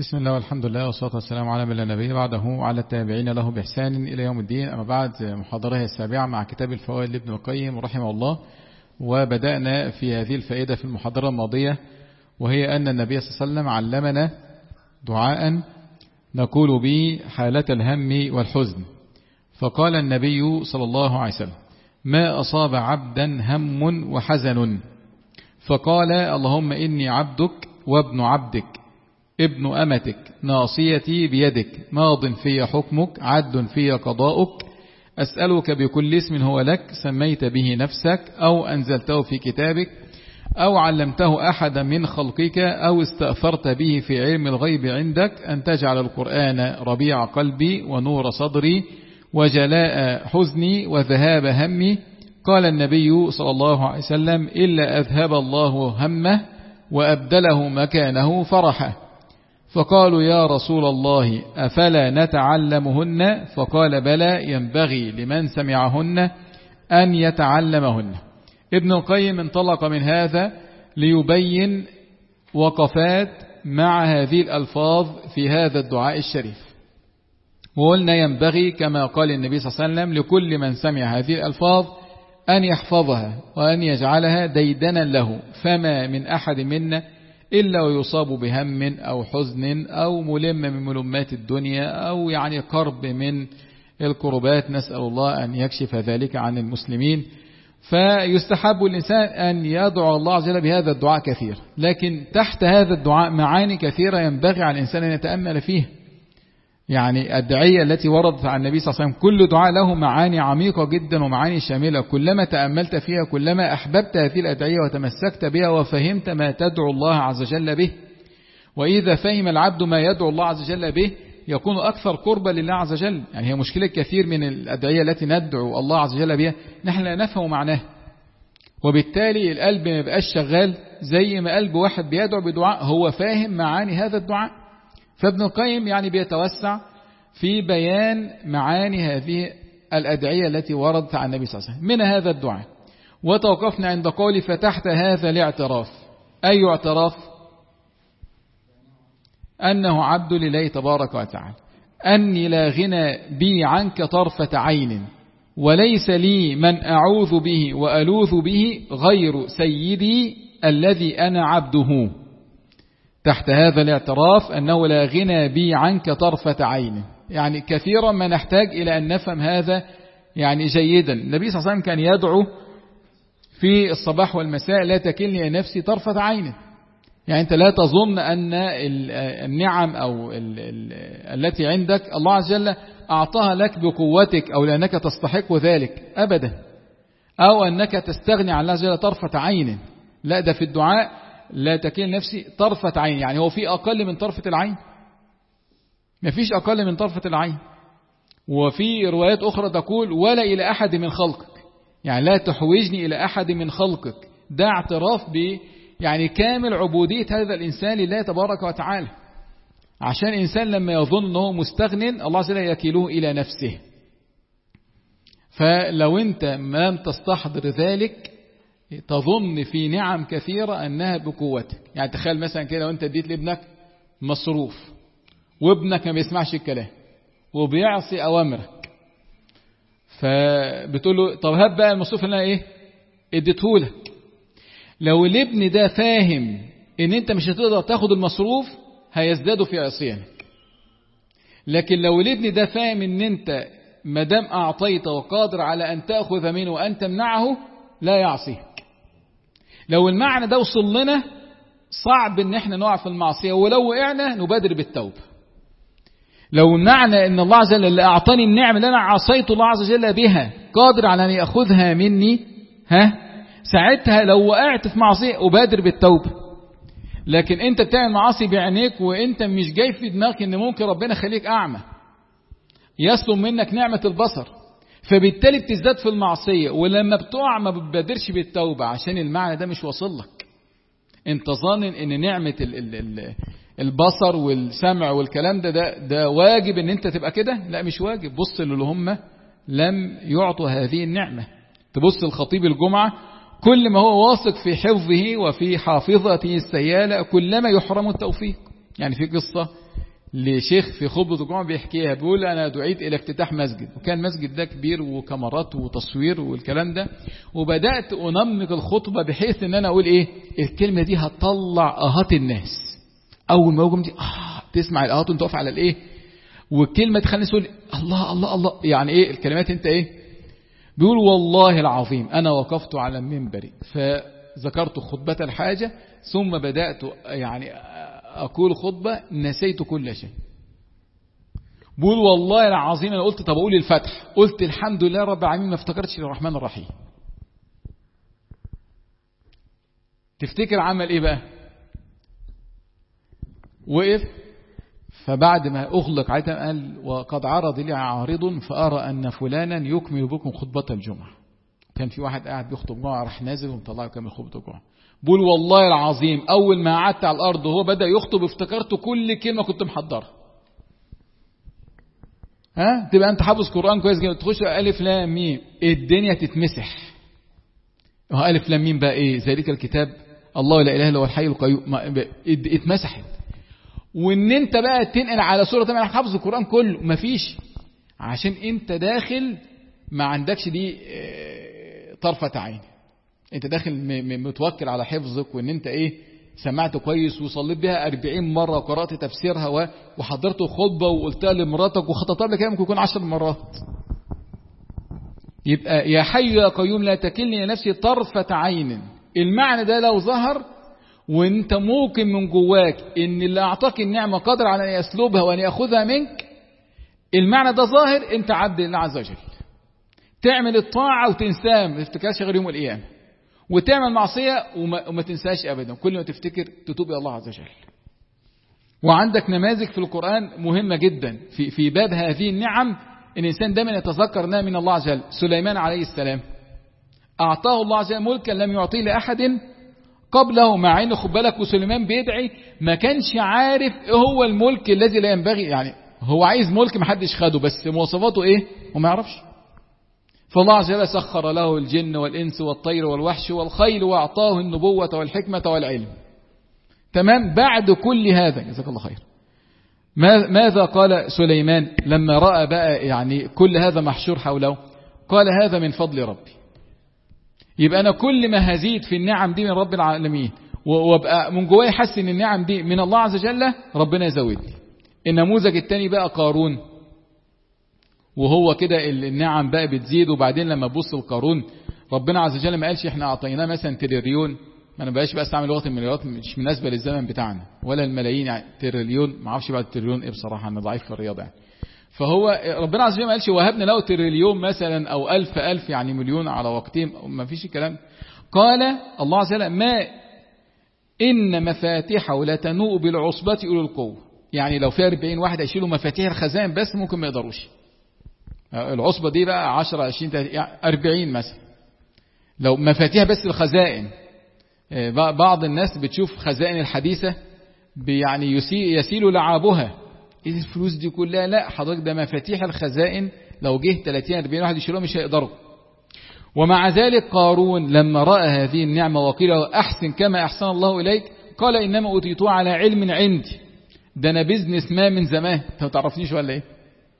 بسم الله والحمد لله والصلاة والسلام على من لا نبي بعده وعلى التابعين له بإحسان إلى يوم الدين أما بعد محاضرة السابعة مع كتاب الفوائد لابن القيم رحمه الله وبدأنا في هذه الفائدة في المحاضرة الماضية وهي أن النبي صلى الله عليه وسلم علمنا دعاء نقول به حالة الهم والحزن فقال النبي صلى الله عليه وسلم ما أصاب عبدا هم وحزن فقال اللهم إني عبدك وابن عبدك ابن أمتك ناصيتي بيدك ماض في حكمك عد في قضاؤك أسألك بكل اسم هو لك سميت به نفسك أو أنزلته في كتابك أو علمته أحدا من خلقك أو استأثرت به في علم الغيب عندك أن تجعل القرآن ربيع قلبي ونور صدري وجلاء حزني وذهاب همي قال النبي صلى الله عليه وسلم إلا أذهب الله همه وأبدله مكانه فرحه فقالوا يا رسول الله أفلا نتعلمهن فقال بلى ينبغي لمن سمعهن أن يتعلمهن ابن القيم انطلق من هذا ليبين وقفات مع هذه الألفاظ في هذا الدعاء الشريف وقلنا ينبغي كما قال النبي صلى الله عليه وسلم لكل من سمع هذه الألفاظ أن يحفظها وأن يجعلها ديدنا له فما من أحد منا إلا ويصاب بهم أو حزن أو ملم من ملمات الدنيا أو يعني قرب من الكربات نسأل الله أن يكشف ذلك عن المسلمين فيستحب الإنسان أن يدعو الله عز وجل بهذا الدعاء كثير لكن تحت هذا الدعاء معاني كثيرة ينبغي على الإنسان أن يتأمل فيها يعني الدعية التي وردت عن النبي صلى الله عليه وسلم كل دعاء له معاني عميقة جدا ومعاني شاملة كلما تأملت فيها كلما أحببت هذه الأدعية وتمسكت بها وفهمت ما تدعو الله عز وجل به وإذا فهم العبد ما يدعو الله عز وجل به يكون أكثر قربا لله عز وجل يعني هي مشكلة كثير من الأدعية التي ندعو الله عز وجل بها نحن لا نفهم معناها وبالتالي القلب ما يبقاش شغال زي ما قلب واحد بيدعو بدعاء هو فاهم معاني هذا الدعاء فابن القيم يعني بيتوسع في بيان معاني هذه الأدعية التي وردت عن النبي صلى الله عليه وسلم من هذا الدعاء وتوقفنا عند قول فتحت هذا الاعتراف أي اعتراف أنه عبد لله تبارك وتعالى أني لا غنى بي عنك طرفة عين وليس لي من أعوذ به وألوذ به غير سيدي الذي أنا عبده تحت هذا الاعتراف أنه لا غنى بي عنك طرفة عين يعني كثيرا ما نحتاج إلى أن نفهم هذا يعني جيدا النبي صلى الله عليه وسلم كان يدعو في الصباح والمساء لا تكلني نفسي طرفة عين يعني أنت لا تظن أن النعم أو ال ال التي عندك الله عز وجل أعطاها لك بقوتك أو لأنك تستحق ذلك أبدا أو أنك تستغني عن الله عز وجل طرفة عين لا ده في الدعاء لا تكل نفسي طرفة عين يعني هو في أقل من طرفة العين ما فيش أقل من طرفة العين وفي روايات أخرى تقول ولا إلى أحد من خلقك يعني لا تحوجني إلى أحد من خلقك ده اعتراف ب يعني كامل عبودية هذا الإنسان لله تبارك وتعالى عشان الإنسان لما يظن أنه مستغن الله عز وجل يكيله إلى نفسه فلو أنت لم تستحضر ذلك تظن في نعم كثيرة أنها بقوتك يعني تخيل مثلا كده وانت اديت لابنك مصروف وابنك ما بيسمعش الكلام وبيعصي أوامرك فبتقول له طب هات بقى المصروف اللي انا ايه اديتهولك لو الابن ده فاهم ان انت مش هتقدر تاخد المصروف هيزدادوا في عصيانك لكن لو الابن ده فاهم ان انت مدام اعطيت وقادر على ان تاخذ منه وان تمنعه لا يعصيك لو المعنى ده وصل لنا صعب ان احنا نقع في المعصية ولو وقعنا نبادر بالتوبة لو المعنى ان الله عز وجل اللي اعطاني النعمة اللي انا عصيت الله عز وجل بها قادر على ان ياخذها مني ها ساعتها لو وقعت في معصية ابادر بالتوبة لكن انت بتعمل معاصي بعينيك وانت مش جاي في دماغك ان ممكن ربنا يخليك اعمى يسلم منك نعمة البصر فبالتالي بتزداد في المعصية ولما بتقع ما بتبادرش بالتوبة عشان المعنى ده مش واصل لك انت ظان ان نعمة ال ال ال البصر والسمع والكلام ده, ده ده واجب ان انت تبقى كده لا مش واجب بص للي هم لم يعطوا هذه النعمة تبص الخطيب الجمعة كل ما هو واثق في حفظه وفي حافظته السيالة كلما يحرم التوفيق يعني في قصة لشيخ في خطبة الجمعة بيحكيها بيقول أنا دعيت إلى افتتاح مسجد وكان المسجد ده كبير وكاميرات وتصوير والكلام ده وبدأت أنمق الخطبة بحيث إن أنا أقول إيه الكلمة دي هتطلع أهات الناس أول ما يقوم دي آه تسمع الأهات وأنت واقف على الإيه والكلمة تخليني تقول الله الله الله يعني إيه الكلمات أنت إيه بيقول والله العظيم أنا وقفت على المنبر فذكرت خطبة الحاجة ثم بدأت يعني أقول خطبة نسيت كل شيء بقول والله العظيم أنا قلت طب أقول الفتح قلت الحمد لله رب العالمين ما افتكرتش الرحمن الرحيم تفتكر عمل إيه بقى وقف فبعد ما أغلق عليه قال وقد عرض لي عارض فأرى أن فلانا يكمل بكم خطبة الجمعة كان في واحد قاعد بيخطب جمعة راح نازل ومطلعه يكمل خطبة الجمعة بقول والله العظيم أول ما قعدت على الأرض وهو بدأ يخطب افتكرت كل كلمة كنت محضرها ها تبقى أنت حافظ قرآن كويس جدا تخش ألف لام ميم الدنيا تتمسح هو ألف لام ميم بقى إيه ذلك الكتاب الله لا إله إلا هو الحي القيوم اتمسحت وان انت بقى تنقل على سوره تانية حافظ القران كله مفيش عشان انت داخل ما عندكش دي طرفه عين انت داخل متوكل على حفظك وان انت ايه سمعت كويس وصليت بها 40 مره وقرات تفسيرها وحضرت خطبه وقلتها لمراتك وخططها لك ممكن يكون 10 مرات يبقى يا حي يا قيوم لا تكلني لنفسي طرفه عين المعنى ده لو ظهر وانت ممكن من جواك ان اللي اعطاك النعمة قادر على ان يسلبها وان ياخذها منك المعنى ده ظاهر انت عبد لله عز وجل تعمل الطاعة وتنساه ما تفتكرش غير يوم القيامة وتعمل معصية وما, وما تنساش ابدا كل ما تفتكر تتوب الى الله عز وجل وعندك نماذج في القرآن مهمة جدا في, في باب هذه النعم ان الانسان دايما يتذكر انها من الله عز وجل سليمان عليه السلام اعطاه الله عز وجل ملكا لم يعطيه لاحد قبله مع انه خد بالك وسليمان بيدعي ما كانش عارف ايه هو الملك الذي لا ينبغي يعني هو عايز ملك ما حدش خده بس مواصفاته ايه وما يعرفش فالله عز وجل سخر له الجن والانس والطير والوحش والخيل واعطاه النبوة والحكمة والعلم تمام بعد كل هذا جزاك الله خير ماذا قال سليمان لما رأى بقى يعني كل هذا محشور حوله قال هذا من فضل ربي يبقى أنا كل ما هزيد في النعم دي من رب العالمين وابقى من جوايا حاسس ان النعم دي من الله عز وجل ربنا يزودني النموذج الثاني بقى قارون وهو كده النعم بقى بتزيد وبعدين لما تبص لقارون ربنا عز وجل ما قالش احنا اعطيناه مثلا تريليون ما انا بقاش بقى استعمل لغه المليارات مش مناسبه للزمن بتاعنا ولا الملايين يعني تريليون ما اعرفش بعد التريليون ايه بصراحه انا ضعيف في الرياضه يعني فهو ربنا عز وجل ما قالش وهبنا له تريليون مثلا او ألف ألف يعني مليون على وقتين ما فيش الكلام قال الله عز وجل ما إن مفاتيحه لتنوء بالعصبة أولي القوة يعني لو في 40 واحد يشيلوا مفاتيح الخزائن بس ممكن ما يقدروش العصبة دي بقى 10 20 40 مثلا لو مفاتيح بس الخزائن بعض الناس بتشوف خزائن الحديثة يعني يسيل لعابها ايه الفلوس دي كلها لا حضرتك ده مفاتيح الخزائن لو جه 30 40 واحد يشيلوها مش هيقدروا ومع ذلك قارون لما رأى هذه النعمة وقيل أحسن كما أحسن الله إليك قال إنما أوتيتوه على علم عندي ده أنا بيزنس ما من زمان أنت ما تعرفنيش ولا إيه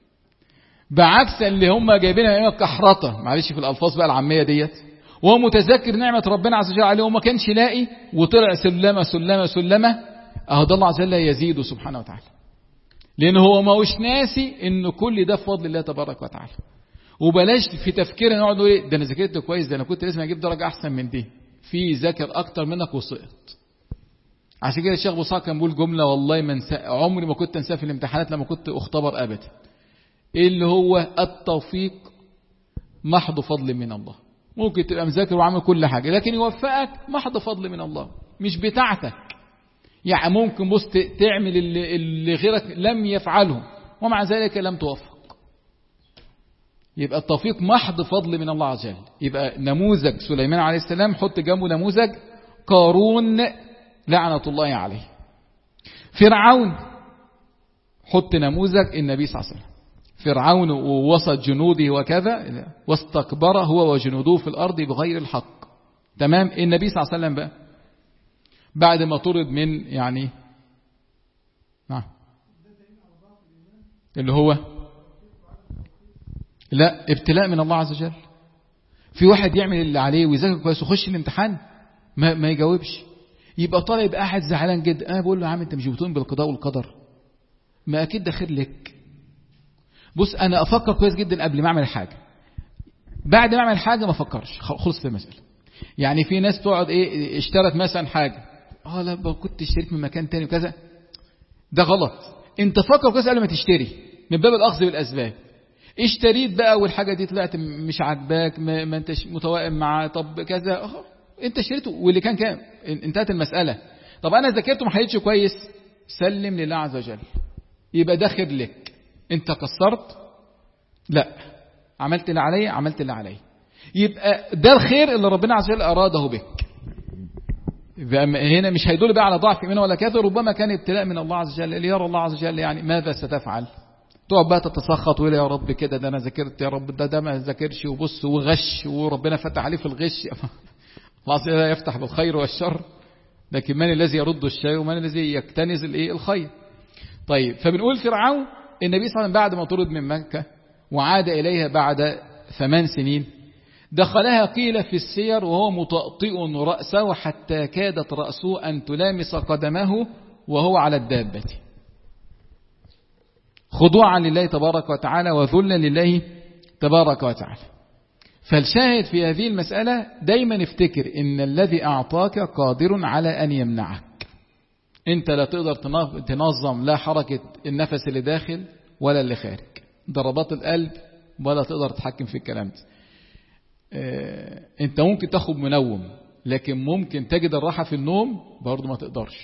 بعكس اللي هم جايبينها ايام الكحرطة معلش في الألفاظ بقى العامية ديت وهو متذكر نعمة ربنا عز وجل عليه وما كانش لاقي وطلع سلمة سلمة سلمة أهو ده الله عز وجل يزيده سبحانه وتعالى لأن هو ما هوش ناسي إن كل ده بفضل الله تبارك وتعالى وبلاش في تفكيرنا نقعد نقول ايه ده انا ذاكرت كويس ده انا كنت لازم اجيب درجه احسن من دي في ذاكر اكتر منك وسقط عشان كده الشيخ بوصاق كان بيقول جمله والله ما انسى عمري ما كنت انساها في الامتحانات لما كنت اختبر ابدا ايه اللي هو التوفيق محض فضل من الله ممكن تبقى مذاكر وعامل كل حاجه لكن يوفقك محض فضل من الله مش بتاعتك يعني ممكن بص تعمل اللي, اللي غيرك لم يفعله ومع ذلك لم توفق يبقى التوفيق محض فضل من الله عز وجل يبقى نموذج سليمان عليه السلام حط جنبه نموذج قارون لعنة الله عليه فرعون حط نموذج النبي صلى الله عليه وسلم فرعون ووسط جنوده وكذا واستكبر هو وجنوده في الأرض بغير الحق تمام النبي صلى الله عليه وسلم بقى بعد ما طرد من يعني اللي هو لا ابتلاء من الله عز وجل في واحد يعمل اللي عليه ويذاكر كويس ويخش الامتحان ما, ما يجاوبش يبقى طالع يبقى قاعد زعلان جدا انا بقول له يا عم انت مش بتؤمن بالقضاء والقدر ما اكيد ده خير لك بص انا افكر كويس جدا قبل ما اعمل حاجه بعد ما اعمل حاجه ما افكرش خلصت المساله يعني في ناس تقعد ايه اشترت مثلا حاجه اه لا كنت اشتريت من مكان تاني وكذا ده غلط انت فكر كويس قبل ما تشتري من باب الاخذ بالاسباب اشتريت بقى والحاجه دي طلعت مش عاجباك ما, ما انتش متوائم مع طب كذا اه انت اشتريته واللي كان كام انتهت المساله طب انا ذاكرته ما حلتش كويس سلم لله عز وجل يبقى ده خير لك انت قصرت لا عملت اللي علي عملت اللي علي يبقى ده الخير اللي ربنا عز وجل اراده بك هنا مش هيدل بقى على ضعف ايمان ولا كافر ربما كان ابتلاء من الله عز وجل ليرى الله عز وجل يعني ماذا ستفعل تقعد بقى تتسخط ويقول يا رب كده ده انا ذاكرت يا رب ده ده ما ذاكرش وبص وغش وربنا فتح عليه في الغش الله عز وجل يفتح بالخير والشر لكن من الذي يرد الشيء ومن الذي يكتنز الايه الخير طيب فبنقول فرعون النبي صلى الله عليه وسلم بعد ما طرد من مكة وعاد إليها بعد ثمان سنين دخلها قيل في السير وهو مطأطئ رأسه حتى كادت رأسه أن تلامس قدمه وهو على الدابة خضوعا لله تبارك وتعالى وذلا لله تبارك وتعالى فالشاهد في هذه المسألة دايما افتكر ان الذي أعطاك قادر على أن يمنعك انت لا تقدر تنظم لا حركة النفس اللي داخل ولا اللي خارج ضربات القلب ولا تقدر تتحكم في الكلام ده اه انت ممكن تاخد منوم لكن ممكن تجد الراحة في النوم برضه ما تقدرش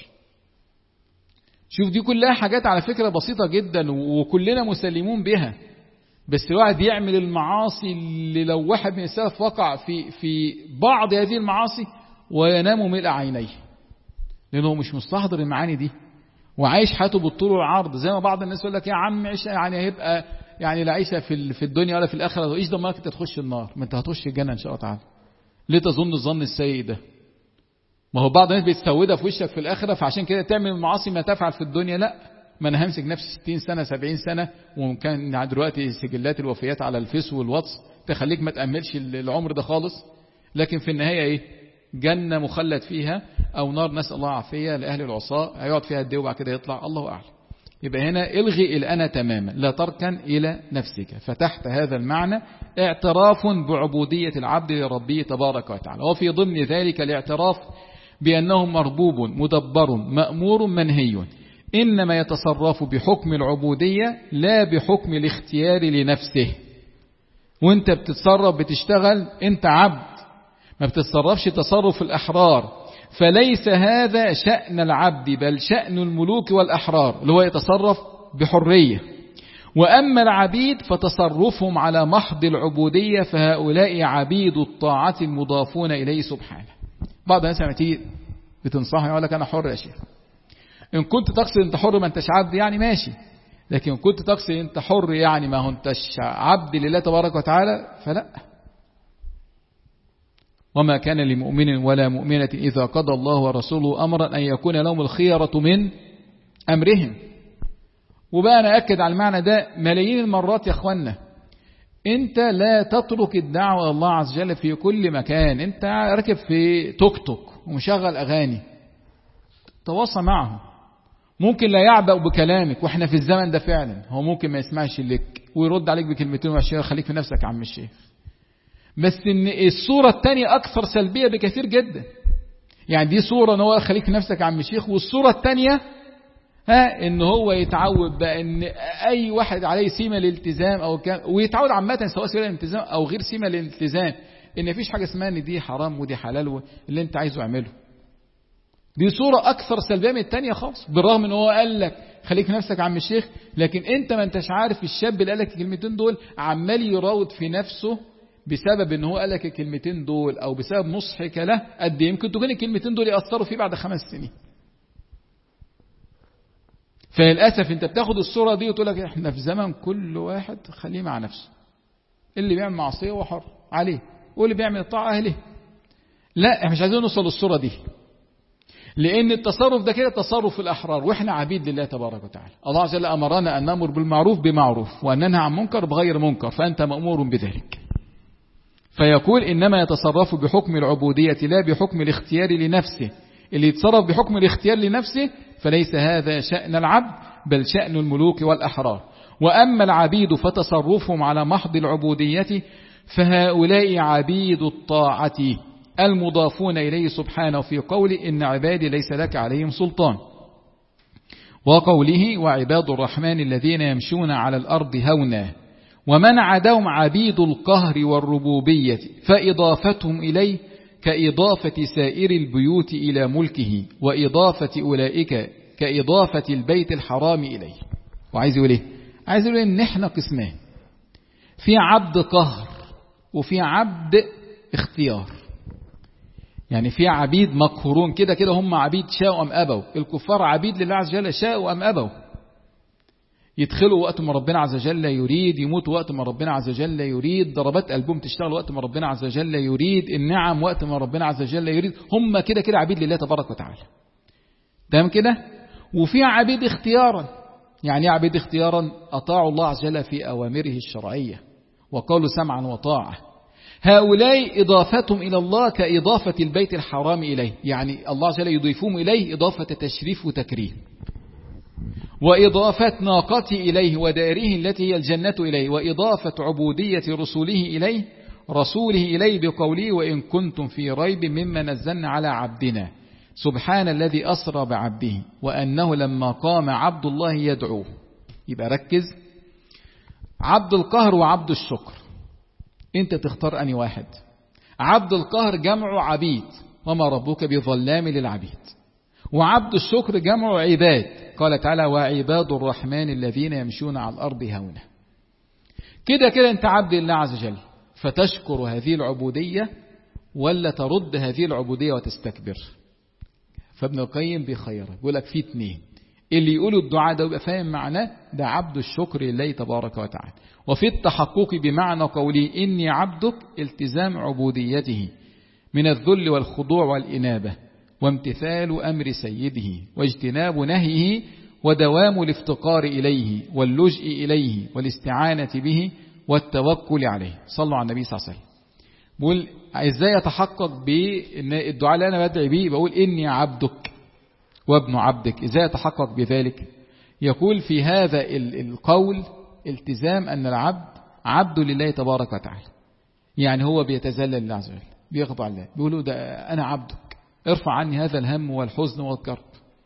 شوف دي كلها حاجات على فكرة بسيطة جدا وكلنا مسلمون بها بس الواحد يعمل المعاصي اللي لو واحد من السلف وقع في في بعض هذه المعاصي وينام ملء عينيه لأنه مش مستحضر المعاني دي وعايش حياته بالطول والعرض زي ما بعض الناس يقول لك يا عم عيش يعني هيبقى يعني لا عيشه في في الدنيا ولا في الاخره ايش ضمنك انت تخش النار ما انت هتخش الجنه ان شاء الله تعالى ليه تظن الظن السيء ده ما هو بعض الناس بيستودها في وشك في الاخره فعشان كده تعمل المعاصي ما تفعل في الدنيا لا ما انا همسك نفسي 60 سنه 70 سنه وكان دلوقتي سجلات الوفيات على الفيس والواتس تخليك ما تاملش العمر ده خالص لكن في النهايه ايه جنة مخلد فيها أو نار نسأل الله عافية لأهل العصاة هيقعد فيها قد ايه وبعد كده يطلع الله أعلم يبقى هنا الغي الأنا تماما لا تركن إلى نفسك فتحت هذا المعنى اعتراف بعبودية العبد لربه تبارك وتعالى وفي ضمن ذلك الاعتراف بأنه مربوب مدبر مأمور منهي إنما يتصرف بحكم العبودية لا بحكم الاختيار لنفسه وانت بتتصرف بتشتغل انت عبد ما بتتصرفش تصرف الأحرار فليس هذا شأن العبد بل شأن الملوك والأحرار اللي هو يتصرف بحرية وأما العبيد فتصرفهم على محض العبودية فهؤلاء عبيد الطاعة المضافون إليه سبحانه بعض الناس لما تيجي بتنصحني يقول لك أنا حر يا شيخ إن كنت تقصد أنت حر ما أنتش عبد يعني ماشي لكن إن كنت تقصد أنت حر يعني ما هو أنتش عبد لله تبارك وتعالى فلا وما كان لمؤمن ولا مؤمنة إذا قضى الله ورسوله أمرا أن يكون لهم الخيرة من أمرهم وبقى أنا أكد على المعنى ده ملايين المرات يا أخوانا أنت لا تترك الدعوة الله عز وجل في كل مكان أنت راكب في توك توك ومشغل أغاني تواصل معه ممكن لا يعبأ بكلامك واحنا في الزمن ده فعلا هو ممكن ما يسمعش لك ويرد عليك بكلمتين وعشرين خليك في نفسك يا عم الشيخ بس ان الصورة الثانية اكثر سلبية بكثير جدا يعني دي صورة ان هو خليك في نفسك يا عم الشيخ والصورة الثانية ها ان هو يتعود بقى ان اي واحد عليه سيمة للالتزام او كان ويتعود عامة سواء سيمة للالتزام او غير سيمة للالتزام ان مفيش حاجة اسمها ان دي حرام ودي حلال اللي انت عايزه اعمله دي صورة اكثر سلبية من الثانية خالص بالرغم ان هو قال لك خليك في نفسك يا عم الشيخ لكن انت ما انتش عارف الشاب اللي قال لك الكلمتين دول عمال يراود في نفسه بسبب ان هو قال لك الكلمتين دول او بسبب نصحك له قد يمكن تكون الكلمتين دول ياثروا فيه بعد خمس سنين فللاسف انت بتاخد الصوره دي وتقول لك احنا في زمن كل واحد خليه مع نفسه اللي بيعمل معصيه هو حر عليه واللي بيعمل الطاعه اهله لا احنا مش عايزين نوصل للصوره دي لأن التصرف ده كده تصرف الأحرار وإحنا عبيد لله تبارك وتعالى الله عز وجل أمرنا أن نأمر بالمعروف بمعروف وأن ننهى عن منكر بغير منكر فأنت مأمور بذلك فيقول إنما يتصرف بحكم العبودية لا بحكم الاختيار لنفسه اللي يتصرف بحكم الاختيار لنفسه فليس هذا شأن العبد بل شأن الملوك والأحرار وأما العبيد فتصرفهم على محض العبودية فهؤلاء عبيد الطاعة المضافون إليه سبحانه في قول إن عبادي ليس لك عليهم سلطان وقوله وعباد الرحمن الذين يمشون على الأرض هونا ومن عداهم عبيد القهر والربوبية فإضافتهم إليه كإضافة سائر البيوت إلى ملكه وإضافة أولئك كإضافة البيت الحرام إليه وعايز يقول إيه عايز يقول إن إحنا قسمان في عبد قهر وفي عبد اختيار يعني في عبيد مقهورون كده كده هم عبيد شاءوا أم أبوا الكفار عبيد لله عز وجل شاءوا أم أبوا يدخلوا وقت ما ربنا عز وجل يريد يموتوا وقت ما ربنا عز وجل يريد ضربات قلبهم تشتغل وقت ما ربنا عز وجل يريد النعم وقت ما ربنا عز وجل يريد هم كده كده عبيد لله تبارك وتعالى تمام كده وفي عبيد اختيارا يعني عبيد اختيارا أطاعوا الله عز وجل في أوامره الشرعية وقالوا سمعا وطاعة هؤلاء إضافتهم إلى الله كإضافة البيت الحرام إليه يعني الله عز وجل يضيفهم إليه إضافة تشريف وتكريم وإضافة ناقته إليه وداره التي هي الجنة إليه وإضافة عبودية رسوله إليه رسوله إليه بقوله وإن كنتم في ريب مما نزلنا على عبدنا سبحان الذي أسرى بعبده وأنه لما قام عبد الله يدعوه يبقى ركز عبد القهر وعبد الشكر انت تختار أني واحد عبد القهر جمع عبيد وما ربك بظلام للعبيد وعبد الشكر جمع عباد قال تعالى وعباد الرحمن الذين يمشون على الأرض هونا كده كده انت عبد الله عز وجل فتشكر هذه العبودية ولا ترد هذه العبودية وتستكبر فابن القيم بيخيرك بيقول لك في اتنين اللي يقولوا الدعاء ده ويبقى فاهم معناه ده عبد الشكر لله تبارك وتعالى وفي التحقق بمعنى قوله إني عبدك التزام عبوديته من الذل والخضوع والإنابة وامتثال أمر سيده واجتناب نهيه ودوام الافتقار إليه واللجء إليه والاستعانة به والتوكل عليه صلوا على النبي صلى الله عليه وسلم بقول ازاي اتحقق بان الدعاء اللي انا بدعي بيه بقول اني عبدك وابن عبدك ازاي اتحقق بذلك يقول في هذا القول التزام ان العبد عبد لله تبارك وتعالى يعني هو بيتذلل لله عز وجل بيخضع لله بيقولوا ده انا عبدك ارفع عني هذا الهم والحزن والكرب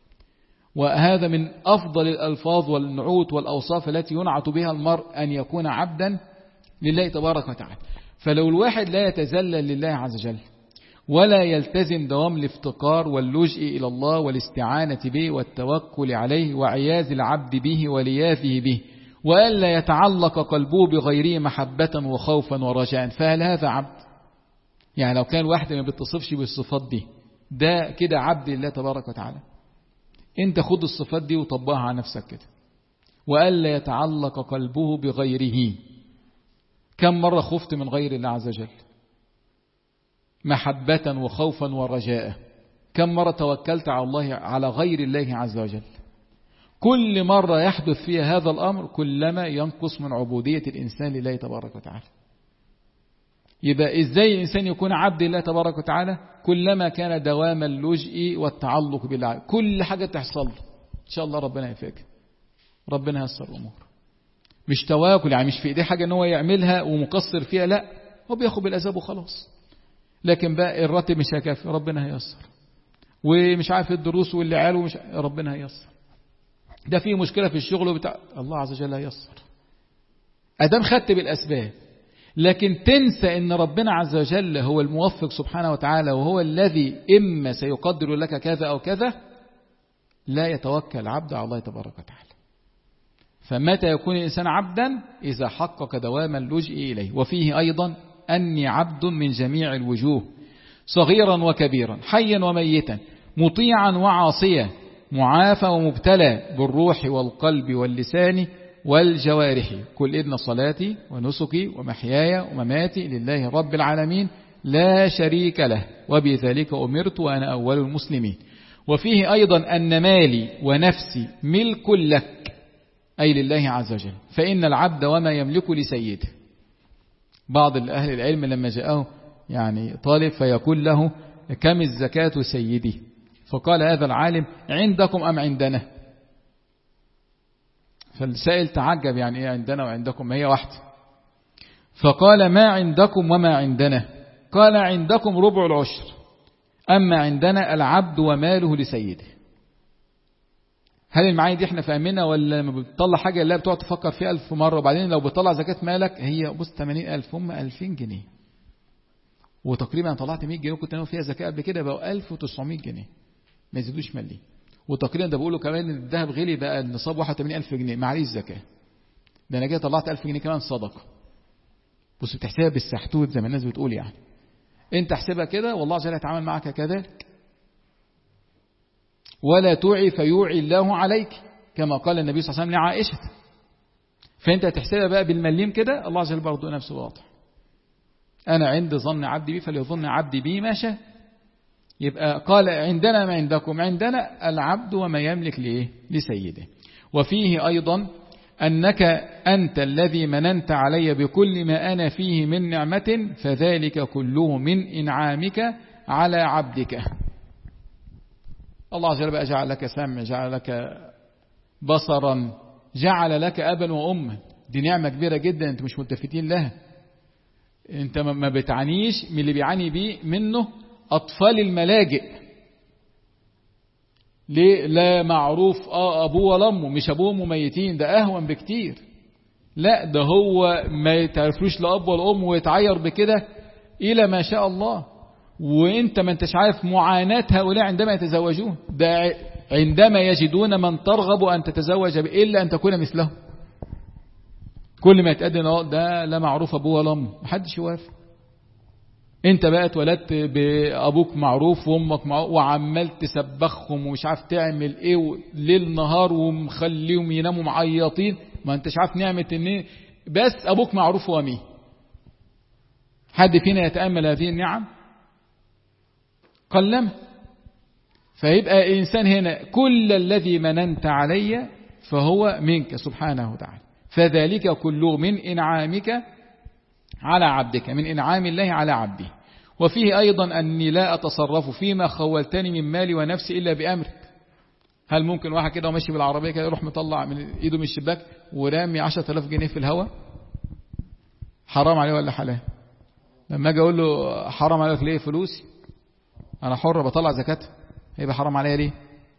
وهذا من أفضل الألفاظ والنعوت والأوصاف التي ينعت بها المرء أن يكون عبدا لله تبارك وتعالى فلو الواحد لا يتذلل لله عز وجل ولا يلتزم دوام الافتقار واللجء إلى الله والاستعانة به والتوكل عليه وعياذ العبد به ولياذه به وألا يتعلق قلبه بغيره محبة وخوفا ورجاء فهل هذا عبد يعني لو كان واحد ما بيتصفش بالصفات دي ده كده عبد الله تبارك وتعالى انت خد الصفات دي وطبقها على نفسك كده وألا يتعلق قلبه بغيره كم مرة خفت من غير الله عز وجل محبة وخوفا ورجاء كم مرة توكلت على الله على غير الله عز وجل كل مرة يحدث فيها هذا الأمر كلما ينقص من عبودية الإنسان لله تبارك وتعالى يبقى إزاي الإنسان يكون عبد الله تبارك وتعالى كلما كان دوام اللجء والتعلق بالله كل حاجة تحصل له إن شاء الله ربنا يفاك ربنا يسر الأمور مش تواكل يعني مش في إيديه حاجة ان هو يعملها ومقصر فيها لا هو بياخد بالأسباب وخلاص لكن بقى الراتب مش هيكفي ربنا هيسر ومش عارف الدروس والعيال ومش ربنا هيسر ده فيه مشكلة في الشغل بتاع الله عز وجل هيسر أدام خدت بالأسباب لكن تنسى ان ربنا عز وجل هو الموفق سبحانه وتعالى وهو الذي إما سيقدر لك كذا أو كذا لا يتوكل عبد على الله تبارك وتعالى فمتى يكون الإنسان عبدا إذا حقق دوام اللجئ إليه وفيه أيضا أني عبد من جميع الوجوه صغيرا وكبيرا حيا وميتا مطيعا وعاصيا معافى ومبتلى بالروح والقلب واللسان والجوارح كل إذن صلاتي ونسكي ومحياي ومماتي لله رب العالمين لا شريك له وبذلك أمرت وأنا أول المسلمين وفيه أيضا أن مالي ونفسي ملك لك أي لله عز وجل فإن العبد وما يملك لسيده بعض أهل العلم لما جاءه يعني طالب فيقول له كم الزكاة سيدي فقال هذا العالم عندكم أم عندنا فالسائل تعجب يعني إيه عندنا وعندكم ما هي واحدة فقال ما عندكم وما عندنا قال عندكم ربع العشر أما عندنا العبد وماله لسيده هل المعاني دي احنا فاهمينها ولا لما بتطلع حاجة اللي بتقعد تفكر فيها ألف مرة وبعدين لو بتطلع زكاة مالك هي بص 80 ألف هم 2000 جنيه وتقريبا أنا طلعت 100 جنيه وكنت أنا فيها زكاة قبل كده بقوا 1900 جنيه ما يزيدوش ملي وتقريبا ده بيقولوا كمان ان الذهب غلي بقى النصاب 81000 جنيه معليش زكاة ده أنا كده طلعت 1000 جنيه كمان صدقة بص بتحسبها بالسحتوت زي ما الناس بتقول يعني انت احسبها كده والله عز وجل يتعامل معك كذلك ولا توعي فيوعي الله عليك كما قال النبي صلى الله عليه وسلم لعائشة فانت هتحسبها بقى بالمليم كده الله عز وجل برضه نفسه واضح أنا عند ظن عبدي بي فليظن عبدي بي ما شاء يبقى قال عندنا ما عندكم عندنا العبد وما يملك لإيه لسيده وفيه أيضا أنك أنت الذي مننت علي بكل ما أنا فيه من نعمة فذلك كله من إنعامك على عبدك الله عز وجل بقى جعل لك سمع جعل لك بصرا جعل لك أبا وأما دي نعمة كبيرة جدا أنت مش ملتفتين لها أنت ما بتعانيش من اللي بيعاني بيه منه أطفال الملاجئ ليه لا معروف اه ابوه ولا امه مش ابوه مميتين ده اهون بكتير لا ده هو ما يتعرفلوش لا اب ولا ام ويتعير بكده الى ما شاء الله وانت ما انتش عارف معاناة هؤلاء عندما يتزوجون ده عندما يجدون من ترغب ان تتزوج الا ان تكون مثله كل ما يتقدم ده لا معروف ابوه ولا امه محدش يوافق انت بقى اتولدت بابوك معروف وامك معروف وعمال تسبخهم ومش عارف تعمل ايه ليل نهار ومخليهم يناموا معيطين ما انتش عارف نعمة ان بس ابوك معروف وامين حد فينا يتأمل هذه النعم قلم فيبقى الإنسان هنا كل الذي مننت علي فهو منك سبحانه وتعالى فذلك كله من إنعامك على عبدك من إنعام الله على عبده وفيه أيضا أني لا أتصرف فيما خولتني من مالي ونفسي إلا بأمرك هل ممكن واحد كده وماشي بالعربية كده يروح مطلع من إيده من الشباك ورامي 10000 جنيه في الهواء حرام عليه ولا حلال لما أجي أقول له حرام عليك ليه فلوسي أنا حر بطلع زكاتها هيبقى حرام عليا ليه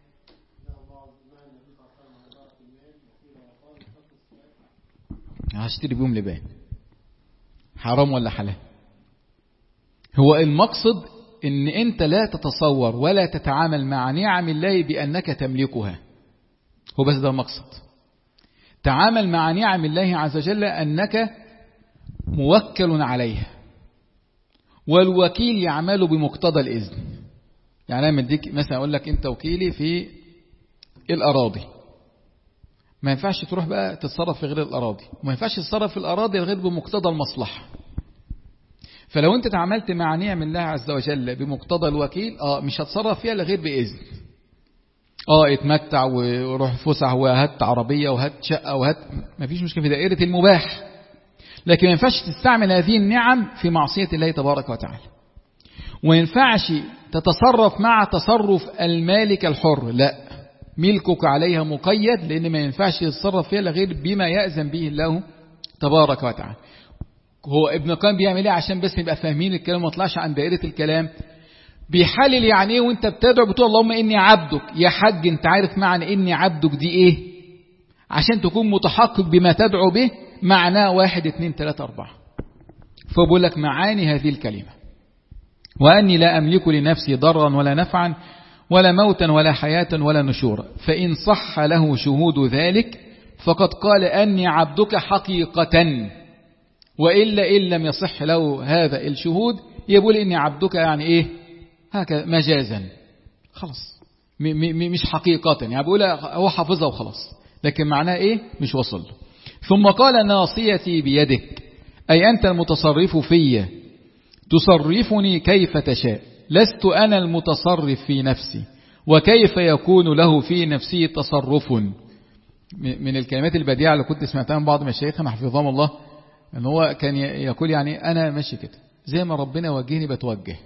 هشتري بيهم لبان حرام ولا حلال هو المقصد ان انت لا تتصور ولا تتعامل مع نعم الله بانك تملكها هو بس ده المقصد تعامل مع نعم الله عز وجل انك موكل عليها والوكيل يعمل بمقتضى الاذن يعني انا مديك مثلا اقول لك انت وكيلي في الاراضي ما ينفعش تروح بقى تتصرف في غير الأراضي وما ينفعش تتصرف في الأراضي غير بمقتضى المصلحة فلو انت تعاملت مع نعم الله عز وجل بمقتضى الوكيل اه مش هتصرف فيها غير بإذن اه اتمتع وروح فسح وهات عربية وهات شقة وهات ما فيش مشكلة في دائرة المباح لكن ما ينفعش تستعمل هذه النعم في معصية الله تبارك وتعالى وما ينفعش تتصرف مع تصرف المالك الحر لا ملكك عليها مقيد لأن ما ينفعش يتصرف فيها غير بما يأذن به الله تبارك وتعالى هو ابن القيم بيعمل ايه عشان بس نبقى فاهمين الكلام ما طلعش عن دائرة الكلام بيحلل يعني ايه وانت بتدعو بتقول اللهم اني عبدك يا حج انت عارف معنى اني عبدك دي ايه عشان تكون متحقق بما تدعو به معناه واحد اتنين تلاتة اربعة فبقول لك معاني هذه الكلمة وأني لا أملك لنفسي ضرا ولا نفعا ولا موتا ولا حياة ولا نشورا فإن صح له شهود ذلك فقد قال أني عبدك حقيقة وإلا إن لم يصح له هذا الشهود يقول إني عبدك يعني إيه هكذا مجازا خلاص مش حقيقة يعني بقول هو حافظها وخلاص لكن معناه إيه مش وصل له ثم قال ناصيتي بيدك أي أنت المتصرف في تصرفني كيف تشاء لست أنا المتصرف في نفسي وكيف يكون له في نفسه تصرف من الكلمات البديعة اللي كنت سمعتها من بعض مشايخنا حفظهم الله ان هو كان يقول يعني انا ماشي كده زي ما ربنا وجهني بتوجه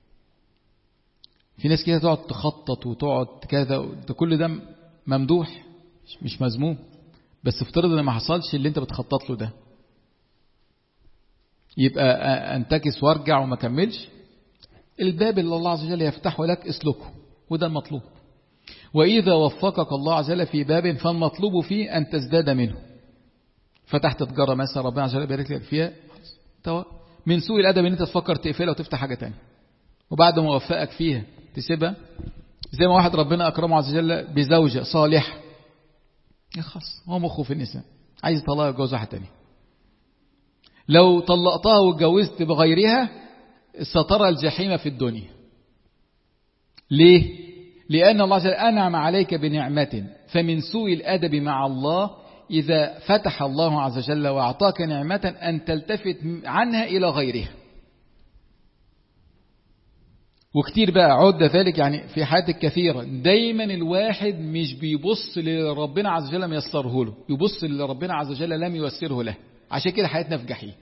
في ناس كده تقعد تخطط وتقعد كذا ده كل ده ممدوح مش مذموم بس افترض ان ما حصلش اللي انت بتخطط له ده يبقى انتكس وارجع وما كملش الباب اللي الله عز وجل يفتحه لك اسلكه وده المطلوب وإذا وفقك الله عز وجل في باب فالمطلوب فيه أن تزداد منه فتحت تجارة مثلا ربنا عز وجل يبارك لك فيها من سوء الأدب أن أنت تفكر تقفلها وتفتح حاجة تانية وبعد ما وفقك فيها تسيبها زي ما واحد ربنا أكرمه عز وجل بزوجة صالحة يخص هو مخه في النساء عايز يطلقها يتجوز واحد تاني لو طلقتها واتجوزت بغيرها سترى الجحيم في الدنيا ليه لأن الله عز وجل أنعم عليك بنعمة فمن سوء الأدب مع الله إذا فتح الله عز وجل وأعطاك نعمة أن تلتفت عنها إلى غيرها وكتير بقى عد ذلك يعني في حياتك كثيرا دايما الواحد مش بيبص لربنا عز وجل ميسره له يبص لربنا عز وجل لم ييسره له عشان كده حياتنا في جحيم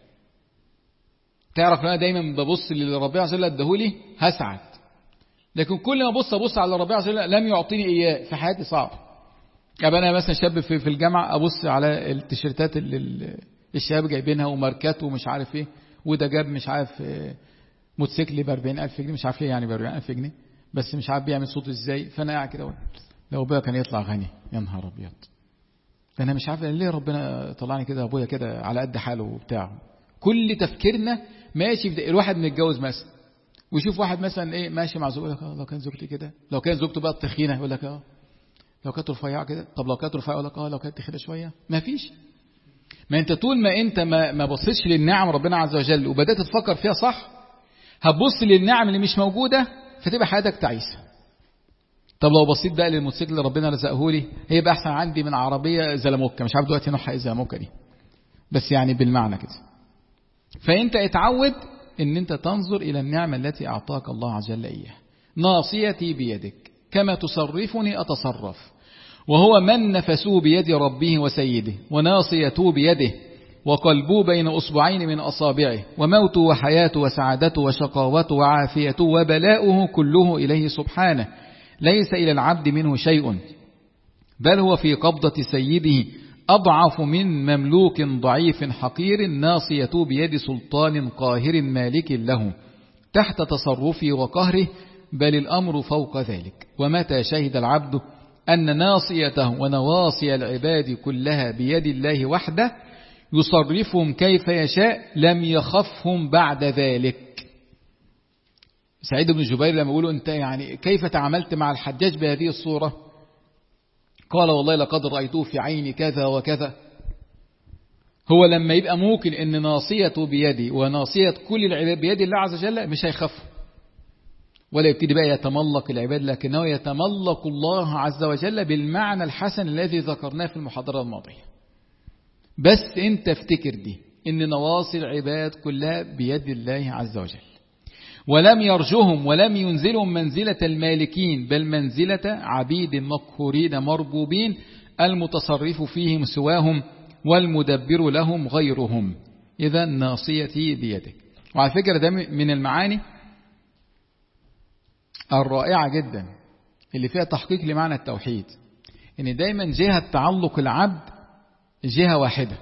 تعرف انا دايما ببص لربنا عز وجل اداهولي هسعد لكن كل ما ابص ابص على ربنا عز وجل لم يعطيني اياه في حياتي صعب يعني انا مثلا شاب في, في الجامعه ابص على التيشيرتات اللي الشباب جايبينها وماركات ومش عارف ايه وده جاب مش عارف موتوسيكل ب 40000 جنيه مش عارف ليه يعني ب 40000 جنيه بس مش عارف بيعمل صوت ازاي فانا قاعد كده لو ابويا كان يطلع غني يا نهار ابيض فانا مش عارف ليه ربنا طلعني كده ابويا كده على قد حاله وبتاع كل تفكيرنا ماشي في الواحد متجوز مثلا ويشوف واحد مثلا ايه ماشي مع زوجته يقول لك لو كان زوجتي كده لو كان زوجته بقى تخينه يقول لك اه لو كانت رفيعه كده طب لو كانت رفيعه يقول لك اه لو كانت تخينه شويه ما فيش ما انت طول ما انت ما ما بصيتش للنعم ربنا عز وجل وبدات تفكر فيها صح هتبص للنعم اللي مش موجوده فتبقى حياتك تعيسه طب لو بصيت بقى للموتوسيكل اللي ربنا رزقه لي هيبقى احسن عندي من عربيه زلموكه مش عارف دلوقتي نوعها ايه زلموكه دي بس يعني بالمعنى كده فانت اتعود ان انت تنظر الى النعمة التي اعطاك الله عز وجل اياها ناصيتي بيدك كما تصرفني اتصرف وهو من نفسه بيد ربه وسيده وناصيته بيده وقلبه بين اصبعين من اصابعه وموته وحياته وسعادته وشقاوته وعافيته وبلاؤه كله اليه سبحانه ليس الى العبد منه شيء بل هو في قبضة سيده أضعف من مملوك ضعيف حقير ناصية بيد سلطان قاهر مالك له تحت تصرفه وقهره بل الأمر فوق ذلك ومتى شهد العبد أن ناصيته ونواصي العباد كلها بيد الله وحده يصرفهم كيف يشاء لم يخفهم بعد ذلك سعيد بن جبير لما يقولوا أنت يعني كيف تعاملت مع الحجاج بهذه الصورة قال والله لقد رأيته في عيني كذا وكذا هو لما يبقى ممكن ان ناصيته بيدي وناصية كل العباد بيد الله عز وجل مش هيخف ولا يبتدي بقى يتملق العباد لكنه يتملق الله عز وجل بالمعنى الحسن الذي ذكرناه في المحاضرة الماضية بس انت افتكر دي ان نواصي العباد كلها بيد الله عز وجل ولم يرجهم ولم ينزلهم منزلة المالكين بل منزلة عبيد مقهورين مربوبين المتصرف فيهم سواهم والمدبر لهم غيرهم إذا ناصيتي بيدك وعلى فكرة ده من المعاني الرائعة جدا اللي فيها تحقيق لمعنى التوحيد ان دايما جهة تعلق العبد جهة واحدة